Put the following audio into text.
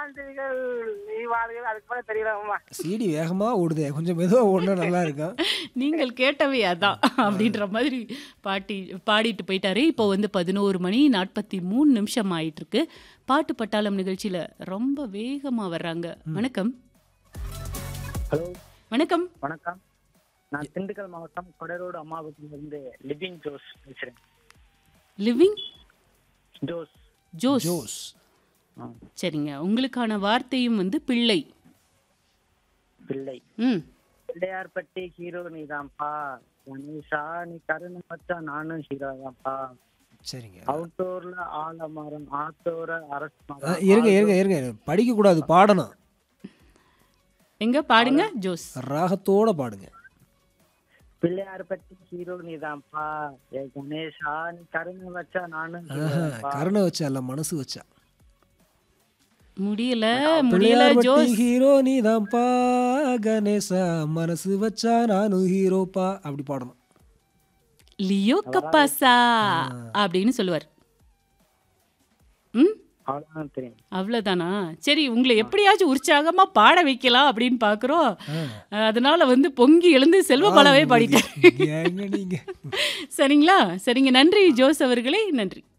ஆண்டுகள் நீ வாழ்கள் அதுக்கு மேல தெரியலம்மா சிடி வேகமா ஓடுதே கொஞ்சம் மெதுவா ஓடுனா நல்லா இருக்கும் நீங்கள் கேட்டவை அதான் அப்படின்ற மாதிரி பாட்டி பாடிட்டு போயிட்டாரு இப்போ வந்து பதினோரு மணி நாற்பத்தி மூணு நிமிஷம் ஆயிட்டு இருக்கு பாட்டு பட்டாளம் நிகழ்ச்சியில ரொம்ப வேகமா வர்றாங்க வணக்கம் ஹலோ வணக்கம் வணக்கம் நான் திண்டுக்கல் மாவட்டம் கொடரோடு அம்மாவத்திலிருந்து லிவிங் ஜோஸ் பேசுறேன் லிவிங் ஜோஸ் ஜோஸ் ஜோஸ் ஆ, சரிங்க உங்களுக்கான வார்த்தையும் வந்து பிள்ளை பிள்ளை ம் பிள்ளையார்பட்டி ஹீரோ நீதான்ப்பா கணேஷா நீ கருணை வச்சா நானும் ஹீரோ தான்ப்பா சரிங்க அவுட்டோர்ல ஆலமரம் ஆத்தோர அரசு ஆ, மரம் இருங்க இருங்க இருங்க படிக்க கூடாது பாடணும் எங்க பாடுங்க ஜோஸ் ராகத்தோட பாடுங்க பிள்ளையார்பட்டி ஹீரோ நீதான்ப்பா ஏ கணேஷா நீ கருணை வச்சா நானும் hero ஆஹா, தான்ப்பா. கருணை வச்சா இல்ல மனசு வச்சா முடியல முடியல பிள்ளையார் ஜோஸ் ஹீரோ நீதான்ப்பா கணேசா மனசு வச்சா நானும் ஹீரோப்பா அப்படி பாடணும் லியோ கப்பாசா அப்படின்னு சொல்லுவார் ம் அவ்வளவுதான் தெரியும் அவ்வளோதானா சரி உங்களை எப்படியாச்சும் உற்சாகமா பாட வைக்கலாம் அப்படின்னு பார்க்குறோம் அதனால வந்து பொங்கி எழுந்து செல்வபாலாவே பாடிட்டார் ஏங்க நீங்க சரிங்களா சரிங்க நன்றி ஜோஸ் அவர்களே நன்றி